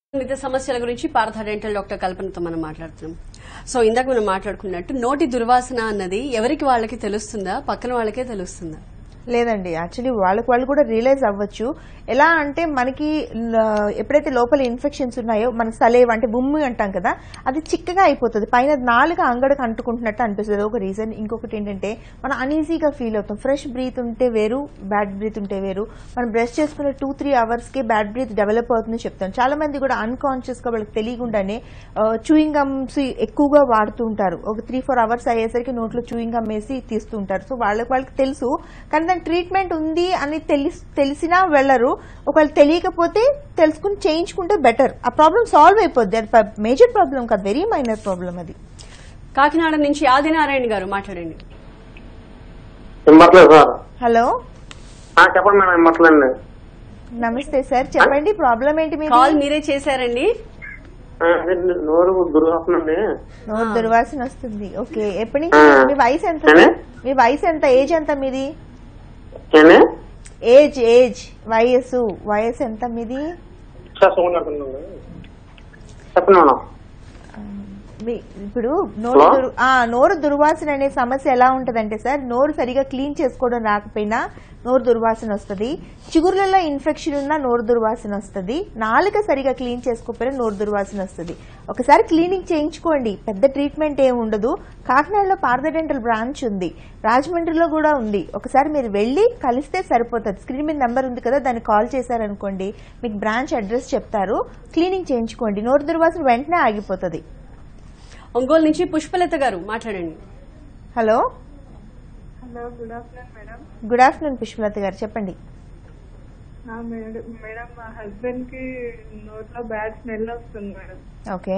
సంబంధిత సమస్యల గురించి పార్థ డెంటల్ డాక్టర్ కల్పనతో మనం మాట్లాడుతున్నాం సో ఇందాక మనం మాట్లాడుకున్నట్టు నోటి దుర్వాసన అన్నది ఎవరికి వాళ్ళకి తెలుస్తుందా పక్కన వాళ్ళకే తెలుస్తుందా లేదండి యాక్చువల్లీ వాళ్ళకి వాళ్ళు కూడా రియలైజ్ అవ్వచ్చు ఎలా అంటే మనకి ల- ఎప్పుడైతే లోపల ఇన్ఫెక్షన్స్ ఉన్నాయో మన సలేవ్ అంటే బుమ్మి అంటాం కదా అది చిక్కగా అయిపోతుంది పైన నాలుగు అంగడకు అంటుకుంటున్నట్టు అనిపిస్తుంది ఒక రీజన్ ఇంకొకటి ఏంటంటే మనం అనీజీగా ఫీల్ అవుతాం ఫ్రెష్ బ్రీత్ ఉంటే వేరు బ్యాడ్ బ్రీత్ ఉంటే వేరు మనం బ్రష్ చేసుకునే టూ త్రీ అవర్స్కి బ్యాడ్ బ్రీత్ డెవలప్ అవుతుందని చెప్తాం చాలా మంది కూడా అన్కాన్షియస్గా వాళ్ళకి తెలియకుండానే చూయింగ్ గమ్స్ ఎక్కువగా వాడుతూ ఉంటారు ఒక త్రీ ఫోర్ అవర్స్ అయ్యేసరికి నోట్లో చూయింగ్ గమ్ వేసి తీస్తూ ఉంటారు సో వాళ్ళకి వాళ్ళకి తెలుసు కానీ దాని ట్రీట్మెంట్ ఉంది అని తెలిసి తెలిసినా వెళ్ళరు ఒకవేళ తెలియకపోతే తెలుసుకుని చేయించుకుంటే బెటర్ ఆ ప్రాబ్లం సాల్వ్ అయిపోద్ది అది మేజర్ ప్రాబ్లం కాదు వెరీ మైనర్ ప్రాబ్లం అది కాకినాడ నుంచి ఆదినారాయణ గారు మాట్లాడండి వినట్లేదు సార్ హలో ఆ, చెప్పండి మేడం వినట్లేండి నమస్తే సార్ చెప్పండి ప్రాబ్లం ఏంటి మీది కాల్ మీరే చేశారండి ఆ, అదే నోరు దుర్వాసనండి నోరు దుర్వాసన వస్తుంది ఓకే ఎప్పటి నుంచి ఆ. మీ వయసు ఎంత ఏమే? మీ వయసు ఎంత ఏజ్ ఎంత మీది ఏండి ఏజ్ ఏజ్ వయసు వయసు ఎంత మీది సార్ సౌండ్ అనుకున్నాను చెప్పండి మేడం మీ- ఇప్పుడు నోరు హలో? దుర్- ఆ, నోరు దుర్వాసన అనే సమస్య ఎలా ఉంటదంటే సార్ నోరు సరిగా క్లీన్ చేసుకోవడం రాకపోయినా నోరు దుర్వాసన వస్తుంది చిగుర్లలో ఇన్ఫెక్షన్ ఉన్నా నోరు దుర్వాసన వస్తుంది నాలుక సరిగా క్లీన్ చేసుకోకపోయినా నోరు దుర్వాసన వస్తుంది ఒకసారి క్లీనింగ్ చేయించుకోండి పెద్ద ట్రీట్మెంట్ ఏమి ఉండదు కాకినాడలో పార్థ డెంటల్ బ్రాంచ్ ఉంది రాజమండ్రిలో కూడా ఉంది ఒకసారి మీరు వెళ్ళి కలిస్తే సరిపోతుంది స్క్రీన్ మీద నెంబర్ ఉంది కదా దాన్ని కాల్ చేశారనుకోండి మీకు బ్రాంచ్ అడ్రస్ చెప్తారు క్లీనింగ్ చేయించుకోండి నోరు దుర్వాసన వెంటనే ఆగిపోతుంది ఒంగోలు నుంచి పుష్పలత గారు మాట్లాడండి hello hello good afternoon madam good afternoon Pushpalatha garu చెప్పండి ఆ, మేడం మేడం మా హస్బెండ్ కి నోట్లో బ్యాడ్ స్మెల్ వస్తుంది మేడం ఓకే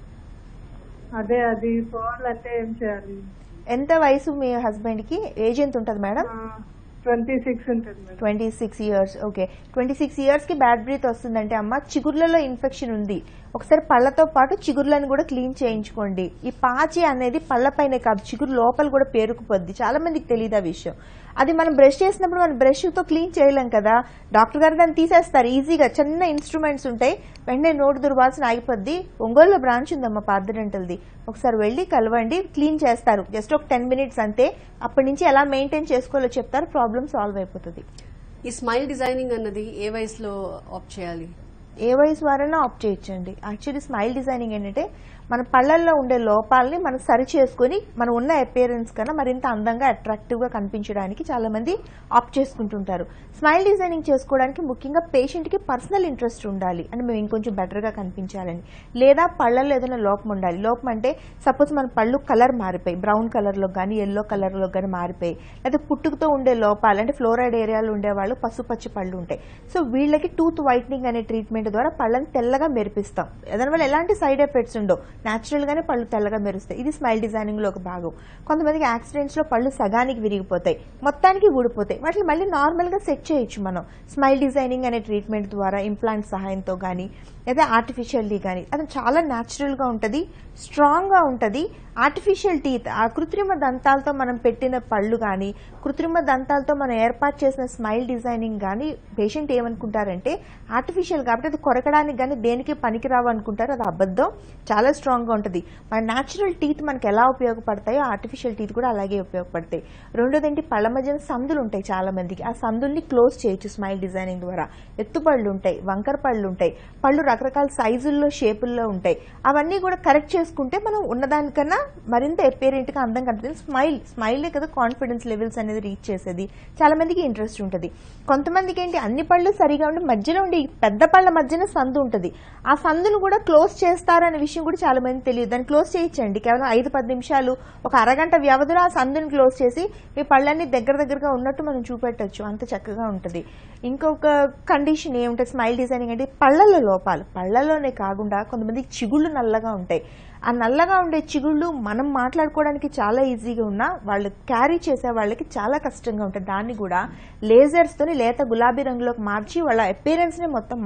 అదే అది పోవాలంటే ఏం చేయాలి ఎంత వయసు మీ హస్బెండ్ కి ఏజ్ ఎంత ఉంటుంది మేడం ట్వంటీ సిక్స్ ఉంటుంది madam twenty six years okay twenty six years కి బ్యాడ్ బ్రీత్ వస్తుందంటే అమ్మ చిగుర్లలో ఇన్ఫెక్షన్ ఉంది ఒకసారి పళ్ళతో పాటు చిగుర్లను కూడా క్లీన్ చేయించుకోండి ఈ పాచి అనేది పళ్ళపైనే కాదు చిగురు లోపల కూడా పేరుకుపోద్ది చాలా మందికి తెలియదు ఆ విషయం అది మనం బ్రష్ చేసినప్పుడు మనం బ్రష్ తో క్లీన్ చేయలేం కదా డాక్టర్ గారు దాన్ని తీసేస్తారు ఈజీగా చిన్న ఇన్స్ట్రుమెంట్స్ ఉంటాయి వెంటనే నోటు దుర్వాసన ఆగిపోద్ది ఒంగోలులో బ్రాంచ్ ఉందమ్మా పార్థ డెంటల్ది ఒకసారి వెళ్ళి కలవండి క్లీన్ చేస్తారు జస్ట్ ఒక టెన్ మినిట్స్ అంతే అప్పటి నుంచి ఎలా మెయింటైన్ చేసుకోవాలో చెప్తారు ప్రాబ్లం సాల్వ్ అయిపోతుంది ఈ స్మైల్ డిజైనింగ్ అన్నది ఏ వయసులో ఆప్ చేయాలి ఏ వయసు వారైనా ఆప్ట్ చేయొచ్చండి యాక్చువల్లీ స్మైల్ డిజైనింగ్ ఏంటంటే మన పళ్ళల్లో ఉండే లోపాలని మనం సరి చేసుకుని మనం ఉన్న అపియరెన్స్ కన్నా మరింత అందంగా అట్రాక్టివ్ గా కనిపించడానికి చాలా మంది ఆప్ట్ చేసుకుంటుంటారు స్మైల్ డిజైనింగ్ చేసుకోవడానికి ముఖ్యంగా పేషెంట్ కి పర్సనల్ ఇంట్రెస్ట్ ఉండాలి అంటే మేము ఇంకొంచెం బెటర్ గా కనిపించాలని లేదా పళ్ళల్లో ఏదైనా లోపం ఉండాలి లోపం అంటే సపోజ్ మన పళ్ళు కలర్ మారిపోయి బ్రౌన్ కలర్ లో కానీ ఎల్లో కలర్ లో కానీ మారిపోయి లేదా పుట్టుకతో ఉండే లోపాలు అంటే ఫ్లోరైడ్ ఏరియాలో ఉండే వాళ్ళు పసుపచ్చ పళ్ళు ఉంటాయి సో వీళ్ళకి టూత్ వైట్నింగ్ అనే ట్రీట్మెంట్ ద్వారా పళ్ళని తెల్లగా మెరిపిస్తాం దానివల్ల ఎలాంటి సైడ్ ఎఫెక్ట్స్ ఉండవు న్యాచురల్ గానే పళ్ళు తెల్లగా మెరుస్తాయి ఇది స్మైల్ డిజైనింగ్ లో ఒక భాగం కొంతమందికి యాక్సిడెంట్స్ లో పళ్ళు సగానికి విరిగిపోతాయి మొత్తానికి ఊడిపోతాయి వాటిని మళ్ళీ నార్మల్ గా సెట్ చేయొచ్చు మనం స్మైల్ డిజైనింగ్ అనే ట్రీట్మెంట్ ద్వారా ఇంప్లాంట్ సహాయంతో కానీ లేదా ఆర్టిఫిషియల్లీ కానీ అది చాలా న్యాచురల్ గా ఉంటుంది స్ట్రాంగ్ గా ఉంటుంది ఆర్టిఫిషియల్ టీత్ ఆ కృత్రిమ దంతాలతో మనం పెట్టిన పళ్ళు కానీ కృత్రిమ దంతాలతో మనం ఏర్పాటు చేసిన స్మైల్ డిజైనింగ్ కానీ పేషెంట్ ఏమనుకుంటారంటే ఆర్టిఫిషియల్ కాబట్టి అది కొరకడానికి కానీ దేనికి పనికిరావు అనుకుంటారు అది అబద్ధం చాలా స్ట్రాంగ్ గా ఉంటుంది మన న్యాచురల్ టీత్ మనకి ఎలా ఉపయోగపడతాయో ఆర్టిఫిషియల్ టీత్ కూడా అలాగే ఉపయోగపడతాయి రెండోది ఏంటి పళ్ళ మధ్యన సందులు ఉంటాయి చాలా మందికి ఆ సందుల్ని క్లోజ్ చేయొచ్చు స్మైల్ డిజైనింగ్ ద్వారా ఎత్తుపళ్ళు ఉంటాయి వంకర పళ్ళు ఉంటాయి పళ్ళు రకరకాల సైజుల్లో షేపుల్లో ఉంటాయి అవన్నీ కూడా కరెక్ట్ చేసుకుంటే మనం ఉన్నదానికన్నా మరింత ఎపేరెంట్ గా అందం కనిపిస్తుంది స్మైల్ స్మైలే కదా కాన్ఫిడెన్స్ లెవెల్స్ అనేది రీచ్ చేసేది చాలా మందికి ఇంట్రెస్ట్ ఉంటుంది కొంతమందికి ఏంటి అన్ని పళ్ళు సరిగా ఉండి మధ్యలో ఉండి ఈ పెద్ద పళ్ళ మధ్యన సందు ఉంటుంది ఆ సందును కూడా క్లోజ్ చేస్తారనే విషయం కూడా చాలా మంది తెలియదు దాన్ని క్లోజ్ చేయించండి కేవలం ఐదు పది నిమిషాలు ఒక అరగంట వ్యవధిలో ఆ సందుని క్లోజ్ చేసి మీ పళ్ళన్నీ దగ్గర దగ్గరగా ఉన్నట్టు మనం చూపెట్టచ్చు అంత చక్కగా ఉంటుంది ఇంకొక కండిషన్ ఏముంటుంది స్మైల్ డిజైనింగ్ అంటే పళ్ళల్లో లోపాలు పళ్ళల్లోనే కాకుండా కొంతమందికి చిగుళ్ళు నల్లగా ఉంటాయి ఆ నల్లగా ఉండే చిగుళ్ళు మనం మాట్లాడుకోవడానికి చాలా ఈజీగా ఉన్నా వాళ్ళు క్యారీ చేసే వాళ్ళకి చాలా కష్టంగా ఉంటుంది దాన్ని కూడా లేజర్స్తోని లేత గులాబీ రంగులోకి మార్చి వాళ్ళ appearance ని మొత్తం మార్చొచ్చు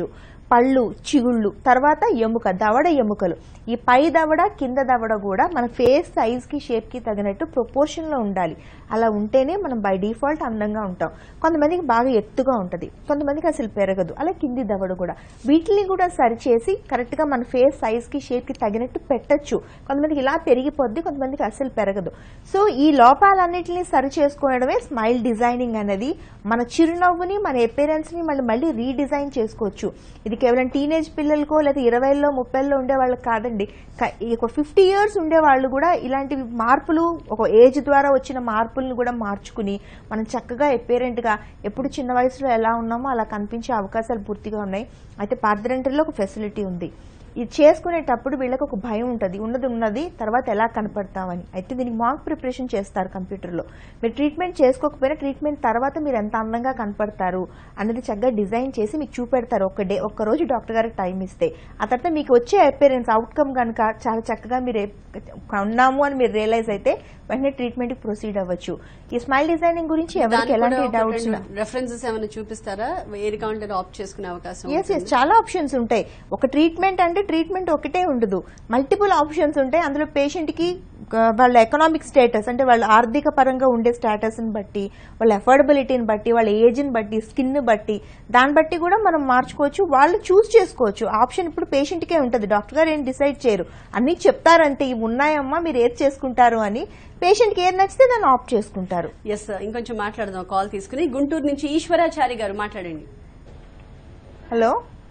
చేసుకోవచ్చు పళ్ళు చిగుళ్ళు తర్వాత ఎముక దవడ ఎముకలు ఈ పై దవడ కింద దవడ కూడా మన ఫేస్ సైజ్ కి షేప్ కి తగినట్టు ప్రపోర్షన్ లో ఉండాలి అలా ఉంటేనే మనం బై డిఫాల్ట్ అందంగా ఉంటాం కొంతమందికి బాగా ఎత్తుగా ఉంటది కొంతమందికి అసలు పెరగదు అలా కింది దవడ కూడా వీటిని కూడా సరిచేసి కరెక్ట్ గా మన ఫేస్ సైజ్ కి షేప్ కి తగినట్టు పెట్టచ్చు కొంతమందికి ఇలా పెరిగిపోద్ది కొంతమందికి అసలు పెరగదు సో ఈ లోపాలన్నిటిని సరి చేసుకోవడమే స్మైల్ డిజైనింగ్ అనేది మన చిరునవ్వుని మన appearance ని మళ్ళీ మళ్ళీ రీడిజైన్ చేసుకోవచ్చు ఇది కేవలం టీనేజ్ పిల్లలకో లేదా ఇరవైలో ముప్పైలో ఉండే వాళ్ళకి కాదండి క- ఈ ఒక ఫిఫ్టీ ఇయర్స్ ఉండే వాళ్ళు కూడా ఇలాంటి మార్పులు ఒక ఏజ్ ద్వారా వచ్చిన మార్పులను కూడా మార్చుకుని మనం చక్కగా apparent గా ఎప్పుడు చిన్న వయసులో ఎలా ఉన్నామో అలా కనిపించే అవకాశాలు పూర్తిగా ఉన్నాయి అయితే పార్థరెంటల్లో ఒక ఫెసిలిటీ ఉంది ఇది చేసుకునేటప్పుడు వీళ్ళకి ఒక భయం ఉంటుంది ఉన్నది ఉన్నది తర్వాత ఎలా కనపడతామని అయితే దీనికి మాక్ ప్రిపరేషన్ చేస్తారు కంప్యూటర్లో మీరు ట్రీట్మెంట్ చేసుకోకపోయినా ట్రీట్మెంట్ తర్వాత మీరు ఎంత అందంగా కనపడతారు అనేది చక్కగా డిజైన్ చేసి మీకు చూపెడతారు ఒక డే ఒక్క రోజు డాక్టర్ గారికి టైం ఇస్తే ఆ తర్వాత మీకు వచ్చే అపేరెన్స్ అవుట్కమ్ కనుక చాలా చక్కగా మీరు ఏ- ఉన్నాము అని మీరు రియలైజ్ అయితే వెంటనే ట్రీట్మెంట్కి ప్రొసీడ్ అవ్వచ్చు ఈ స్మైల్ డిజైనింగ్ గురించి ఎవరికి ఎలాంటి డౌట్స్ రెఫరెన్సెస్ ఏమైనా చూపిస్తారా ఏది కావాలంటే ఆప్ట్ చేసుకునే అవకాశం ఎస్ ఎస్ చాలా ఆప్షన్స్ ఉంటాయి ఒక ట్రీట్మెంట్ అంటే ట్రీట్మెంట్ ఒకటే ఉండదు మల్టిపుల్ ఆప్షన్స్ ఉంటాయి అందులో పేషెంట్ కి ఆ, వాళ్ళ ఎకనామిక్ స్టేటస్ అంటే వాళ్ళ ఆర్థిక పరంగా ఉండే స్టేటస్ ని బట్టి వాళ్ళ అఫోర్డబిలిటీని బట్టి వాళ్ళ ఏజ్ ని బట్టి స్కిన్ బట్టి దాన్ని బట్టి కూడా మనం మార్చుకోవచ్చు వాళ్ళు చూస్ చేసుకోవచ్చు ఆప్షన్ ఇప్పుడు పేషెంట్ కే ఉంటుంది డాక్టర్ గారు ఏం డిసైడ్ చేయరు అన్ని చెప్తారంటే ఇవి ఉన్నాయమ్మా మీరు ఏది చేసుకుంటారు అని పేషెంట్ కి ఏది నచ్చితే దాన్ని ఆప్ట్ చేసుకుంటారు ఎస్ ఇంకొంచెం మాట్లాడదాం కాల్ తీసుకుని గుంటూరు నుంచి ఈశ్వరాచారి గారు మాట్లాడండి hello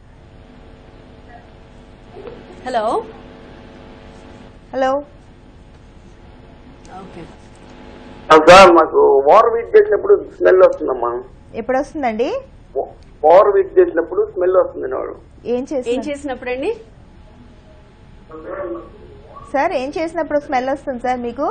hello hello okay sir మాకు ఓవర్ వీట్ చేసినప్పుడు స్మెల్ వస్తుందమ్మా ఎప్పుడు వస్తుందండి ఓవర్ వీట్ చేసినప్పుడు స్మెల్ వస్తుంది వాడు ఏం ఏం చేసి చేసినప్పుడండి సార్ ఏం చేసినప్పుడు స్మెల్ వస్తుంది సార్ మీకు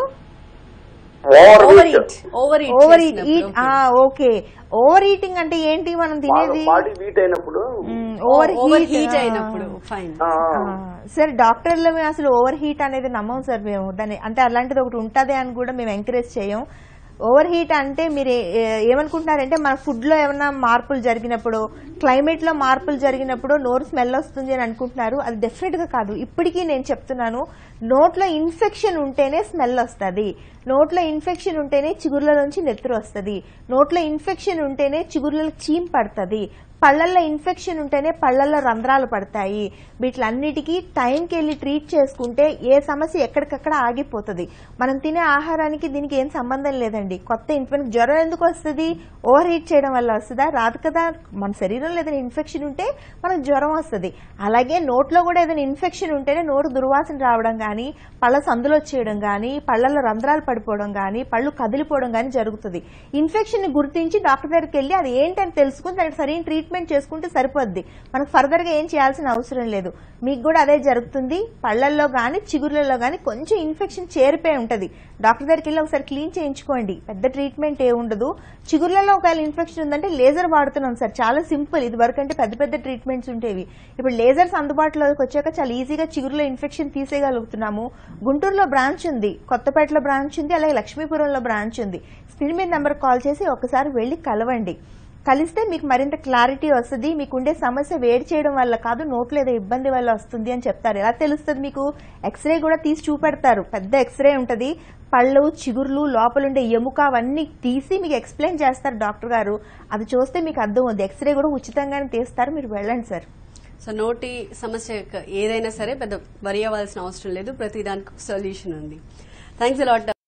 over over eat eat over eat over eat eat okay over eating అంటే ఏంటి మనం తినేది బాడీ వీట్ అయినప్పుడు ఓవర్ ఓవర్ హీట్ అయినప్పుడు ఫైన్ ఆ, సార్ డాక్టర్లు మేము అసలు ఓవర్ హీట్ అనేది నమ్మం సార్ మేము దాన్ని అంటే అలాంటిది ఒకటి ఉంటది అని కూడా మేము ఎంకరేజ్ చేయం ఓవర్ హీట్ అంటే మీరు ఏ- ఏ- ఏమనుకుంటున్నారంటే మన ఫుడ్ లో ఏమైనా మార్పులు జరిగినప్పుడు క్లైమేట్ లో మార్పులు జరిగినప్పుడు నోరు స్మెల్ వస్తుంది అని అనుకుంటున్నారు అది డెఫినెట్ గా కాదు ఇప్పటికీ నేను చెప్తున్నాను నోట్లో ఇన్ఫెక్షన్ ఉంటేనే స్మెల్ వస్తుంది నోట్లో ఇన్ఫెక్షన్ ఉంటేనే చిగుర్ల నుంచి నెత్తురు వస్తుంది నోట్లో ఇన్ఫెక్షన్ ఉంటేనే చిగుర్లకు చీమ్ పడుతుంది పళ్ళల్లో ఇన్ఫెక్షన్ ఉంటేనే పళ్ళల్లో రంధ్రాలు పడతాయి వీటిలన్నిటికీ టైంకి వెళ్ళి ట్రీట్ చేసుకుంటే ఏ సమస్య ఎక్కడికక్కడ ఆగిపోతుంది మనం తినే ఆహారానికి దీనికి ఏం సంబంధం లేదండి కొత్త ఇన్ఫెక్షన్ జ్వరం ఎందుకు వస్తుంది ఓవర్ హీట్ చేయడం వల్ల వస్తుందా రాదు కదా మన శరీరంలో ఏదైనా ఇన్ఫెక్షన్ ఉంటే మనకు జ్వరం వస్తుంది అలాగే నోట్లో కూడా ఏదైనా ఇన్ఫెక్షన్ ఉంటేనే నోరు దుర్వాసన రావడం కానీ పళ్ళ సందులు వచ్చేయడం కానీ పళ్ళల్లో రంధ్రాలు పడిపోవడం కానీ పళ్ళు కదిలిపోవడం కానీ జరుగుతుంది ఇన్ఫెక్షన్ ని గుర్తించి డాక్టర్ దగ్గరికి వెళ్ళి అది ఏంటని తెలుసుకుని దానికి సరైన ట్రీట్మెంట్ చేసుకుంటే సరిపోద్ది మనకు ఫర్దర్ గా ఏం చేయాల్సిన అవసరం లేదు మీకు కూడా అదే జరుగుతుంది పళ్ళల్లో కానీ చిగుర్లలో కానీ కొంచెం ఇన్ఫెక్షన్ చేరిపోయి ఉంటది డాక్టర్ దగ్గరికి వెళ్ళి ఒకసారి క్లీన్ చేయించుకోండి పెద్ద ట్రీట్మెంట్ ఏ ఉండదు చిగుర్లలో ఒకవేళ ఇన్ఫెక్షన్ ఉందంటే లేజర్ వాడుతున్నాం సార్ చాలా సింపుల్ ఇది వరకు అంటే పెద్ద పెద్ద ట్రీట్మెంట్స్ ఉండేవి ఇప్పుడు లేజర్స్ అందుబాటులోకి వచ్చాక చాలా ఈజీగా చిగురులో ఇన్ఫెక్షన్ తీసేయగలుగుతున్నాము గుంటూరులో బ్రాంచ్ ఉంది కొత్తపేటలో బ్రాంచ్ ఉంది అలాగే లక్ష్మీపురంలో బ్రాంచ్ ఉంది స్క్రీన్ మీద నెంబర్ కాల్ చేసి ఒకసారి వెళ్ళి కలవండి కలిస్తే మీకు మరింత క్లారిటీ వస్తుంది మీకు ఉండే సమస్య వేడి చేయడం వల్ల కాదు నోట్లో ఏదో ఇబ్బంది వల్ల వస్తుంది అని చెప్తారు ఎలా తెలుస్తుంది మీకు ఎక్స్రే కూడా తీసి చూపెడతారు పెద్ద ఎక్స్రే ఉంటది పళ్ళు చిగుర్లు లోపలుండే ఎముక అవన్నీ తీసి మీకు ఎక్స్ప్లెయిన్ చేస్తారు డాక్టర్ గారు అది చూస్తే మీకు అర్థం అవుతుంది ఎక్స్రే కూడా ఉచితంగానే తీస్తారు మీరు వెళ్ళండి సార్ సో నోటి సమస్య ఏదైనా సరే పెద్ద వరి అవ్వాల్సిన అవసరం లేదు ప్రతి దానికి సొల్యూషన్ ఉంది థ్యాంక్స్ అలాట్